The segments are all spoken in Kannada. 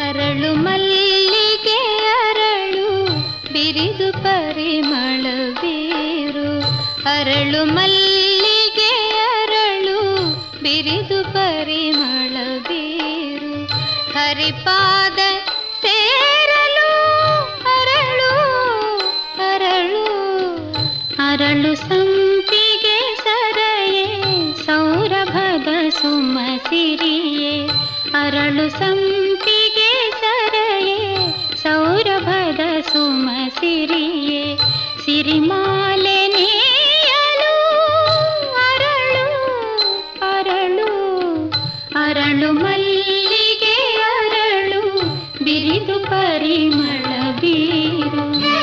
ಅರಳು ಮಲ್ಲಿಗೆ ಅರಳು ಬಿರಿದು ಪರಿಮಳ ಬೀರು ಅರಳು ಮಲ್ಲಿಗೆ ಅರಳು ಬಿರಿದು ಪರಿಮಳ ಬೀರು ಹರಿಪಾದ ಸೇರಲು ಅರಳು ಅರಳು ಅರಳು ಸಂಪಿಗೆ ಸರಯೇ ಸೌರಭದ ಸುಮಸಿರಿಯೇ ಅರಳು ಸಂಪಿಗೆ ಸರಯೇ ಸೌರಭದ ಸುಮಸಿರಿಯೇ ಸಿರಿಮಾಲೆ ನೇಯಲು ಅರಳು ಅರಳು ಅರಳು ಮಲ್ಲಿಗೆ ಅರಳು ಬಿರಿದು ಪರಿಮಳ ಬೀರು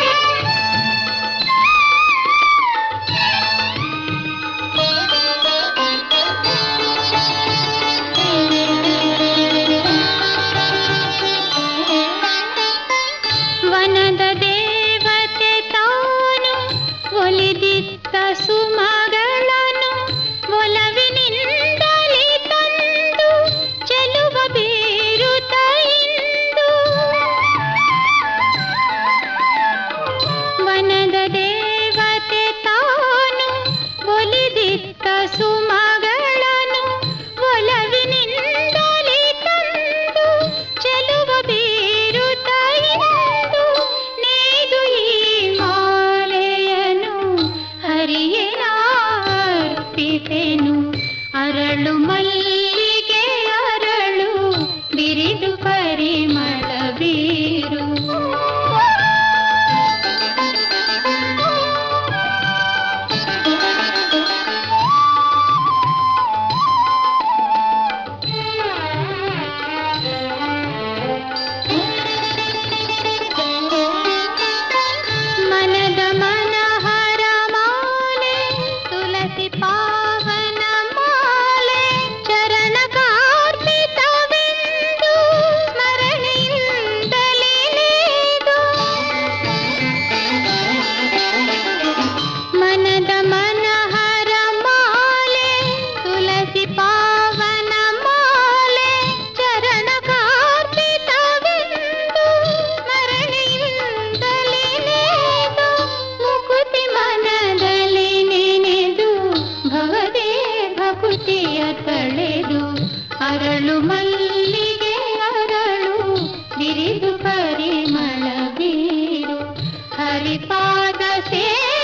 ವನದ ದೇವತೆ ತಾನು ಒಲಿದಿತ್ತ ಸುಮಗಳನ್ನು ಒಲವಿನಿಂದಲೇ ತಂದು ಚೆಲುವ ಬೀರುತ್ತ ಇಂದು ವನದ ದೇವತೆ ತಾನು ಒಲಿದಿತ್ತ ಸುಮಗಳನ್ನು ಒಲವಿನಿಂದಲೇ ತಂದು ಚೆಲುವ ಬೀರುತ್ತ ಇಂದು ನೇದು ಈ ಮಾಲೆಯನು ಹರಿಯನಾರ್ಪಿತೆನು ಅರಳು ಮಲ್ಲಿಗೆ ಅರಳು ಬಿರಿದು ಪರಿಮಳ ಬೀರು ಮನದ ಮನಹರ ಮಾಲೆ ತುಳಸಿ ಪಾವನ ಮಾಲೆ ಚರಣ ಕಾರ್ಪಿತವೆಂದು ಸ್ಮರಣೆಯಿಂದಲೇ ನೇದು ಮನದ ಮನಹರ ಮಾಲೆ ತುಳಸಿ ಪಾವನ ಮಾಲೆ ಚರಣ ಕಾರ್ಪಿತವೆಂದು ಸ್ಮರಣೆಯಿಂದಲೇ ನೇದು ಮುಕುತಿ ಮನದಲ್ಲಿ ನೆನೆದು ಭವದೇ ಭಕುತಿಯ ತಳೆದು ಅರಳು ಮಲ್ಲಿಗೆ ಅರಳು ಬಿರಿದು ಪರಿಮಳ ಬೀರು ಹರಿಪಾದ ಸೇ